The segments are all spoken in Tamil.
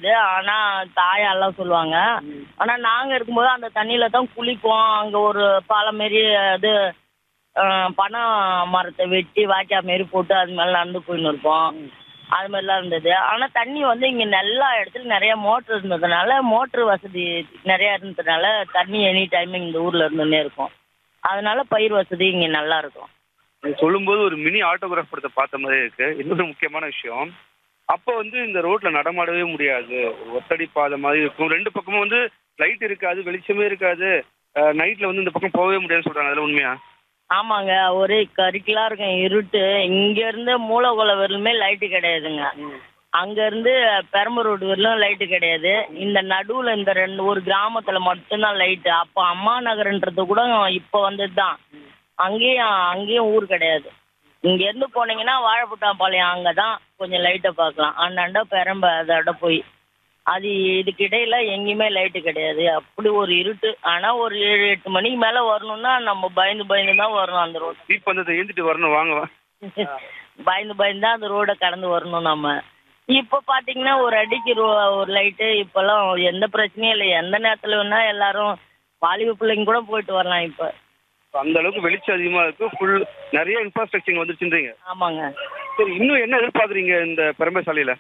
கிடையாது ஆனா தாயெல்லாம் சொல்லுவாங்க ஆனா நாங்க இருக்கும்போது அந்த தண்ணியில தான் குளிப்போம் அங்க ஒரு பாலம் மாரி அது அஹ், பனை மரத்தை வெட்டி வாய்க்கா மாரி போட்டு அது மேல நடந்து போயின்னு இருப்போம் அது மாதிரிலாம் இருந்தது ஆனா தண்ணி வந்து இங்க எல்லா இடத்துல நிறைய மோட்டர் இருந்ததுனால மோட்டர் வசதி நிறைய இருந்ததுனால தண்ணி எனி டைம் இந்த ஊர்ல இருந்துன்னே இருக்கும் அதனால பயிர் வசதி இங்க நல்லா இருக்கும் நீங்க சொல்லும்போது ஒரு மினி ஆட்டோகிராஃப் படத்தை பார்த்த மாதிரி இருக்கு இன்னொரு முக்கியமான விஷயம் அப்போ வந்து இந்த ரோட்ல நடமாடவே முடியாது ஒரு ஒத்தடி பாதை மாதிரி இருக்கும் ரெண்டு பக்கமும் வந்து லைட் இருக்காது வெளிச்சமே இருக்காது நைட்ல வந்து இந்த பக்கம் போகவே முடியாதுன்னு சொல்றாங்க அதுல உண்மையா ஆமாங்க ஒரே கரிக்கலா இருக்கும் இருட்டு இங்க இருந்து மூலகுளம் வரலுமே லைட்டு கிடையாதுங்க அங்க இருந்து பெரம்பூர் ரோடு வரலும் லைட்டு கிடையாது இந்த நடுவுல இந்த ரெண்டு ஒரு கிராமத்துல மட்டும்தான் லைட்டு அப்போ அம்மா நகர்ன்றது கூட இப்போ வந்தது தான் அங்கேயும் அங்கேயும் ஊர் கிடையாது இங்க இருந்து போனீங்கன்னா வாழைப்புட்டாம்பாளையம் அங்கே தான் கொஞ்சம் லைட்டை பார்க்கலாம் அண்ணாண்டா பெரம்ப அதோட போய் அது இதுக்கு இடையில எங்கேயுமே லைட்டு கிடையாது அப்படி ஒரு இருட்டு ஆனா ஒரு ஏழு எட்டு மணிக்கு மேல வரணும்னா நம்ம பயந்து பயந்து தான் வரணும் அந்த ரோடு தீப் வந்து எழுந்துட்டு வரணும் வாங்க வா. பயந்து பயந்து தான் அந்த ரோடை கடந்து வரணும் நம்ம இப்போ பாத்தீங்கன்னா ஒரு அடிக்கு ரோ ஒரு லைட்டு இப்போல்லாம் எந்த பிரச்சனையும் இல்லை எந்த நேரத்துல வேணா எல்லாரும் வாலிப பிள்ளைங்க கூட போயிட்டு வரலாம் இப்போ அந்த அளவுக்கு வெளிச்சம் அதிகமா இருக்கு ஃபுல் நிறைய இன்ஃப்ராஸ்ட்ரக்சர் வந்துருச்சுன்றீங்க ஆமாங்க சரி இன்னும் என்ன எதிர்பார்க்குறீங்க இந்த பெரம்பை சாலையில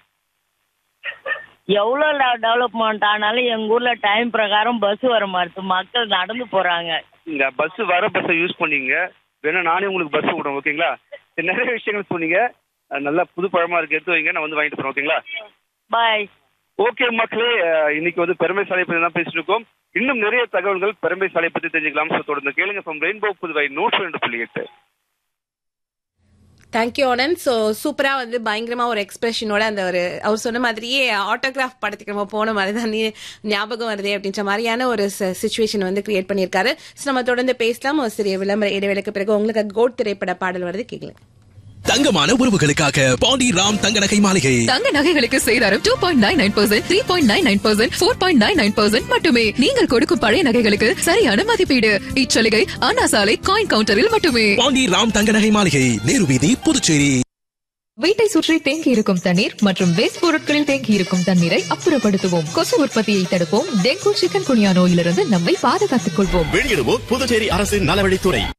எவ்வளோ டெவலப்மெண்ட் ஆனாலும் எங்க ஊர்ல டைம் பிரகாரம் பஸ் வர மாட்டுது மக்கள் நடந்து போறாங்க இங்க பஸ் வர பஸ்ஸை யூஸ் பண்ணீங்க வேணா நானே உங்களுக்கு பஸ் விடுறேன் ஓகேங்களா சரி, நிறைய விஷயங்கள் சொன்னீங்க அஹ் நல்லா புது பழமா இருக்கு எடுத்து வைங்க நான் வந்து வாங்கிட்டு போறேன் ஓகேங்களா பாய் ஓகே மக்களே அஹ் இன்னைக்கு வந்து பெருமை சாலை பத்தி தான் பேசிட்டு இருக்கோம் இன்னும் நிறைய தகவல்கள் பெருமை சாலை பத்தி தெரிஞ்சுக்கலாம் ஸோ தொடர்ந்து கேளுங்க ஃப்ரம் ரெயின்போ புதுவை நூற்றி ரெண்டு புள்ளி எட்டு தேங்க்யூ ஆனந்த் ஸோ சூப்பராக வந்து பயங்கரமாக ஒரு எக்ஸ்பிரஷனோட அந்த ஒரு அவர் சொன்ன மாதிரியே ஆட்டோகிராஃப் படத்துக்கு நம்ம போன மாதிரி தான் நீ- ஞாபகம் வருதே அப்படின்ற மாதிரியான ஒரு சுச்சுவேஷன் வந்து கிரியேட் பண்ணியிருக்காரு ஸோ நம்ம தொடர்ந்து பேசலாம் ஒரு சிறிய விளம்பர இடைவேளைக்கு பிறகு உங்களுக்கு கோட் திரைப்பட பாடல் வருது கேட்கலாம் தங்கமான உறவுகளுக்காக பாண்டி ராம் தங்க நகை மாளிகை தங்க நகைகளுக்கு சேதாரம் two point nine nine percent three point nine nine percent four point nine nine percent மட்டுமே நீங்கள் கொடுக்கும் பழைய நகைகளுக்கு சரியான மதிப்பீடு இச்சலுகை அண்ணா சாலை காயின் கவுண்டரில் மட்டுமே பாண்டி ராம் தங்க நகை மாளிகை நேரு வீதி புதுச்சேரி வீட்டை சுற்றி தேங்கி இருக்கும் தண்ணீர் மற்றும் வேஸ்ட் பொருட்களில் தேங்கி இருக்கும் தண்ணீரை அப்புறப்படுத்துவோம் கொசு உற்பத்தியை தடுப்போம் டெங்கு சிக்கன் குனியா நோயிலிருந்து நம்மை பாதுகாத்துக் கொள்வோம் வெளியிடுவோம் புதுச்சேரி அரசின் நலவழித்துறை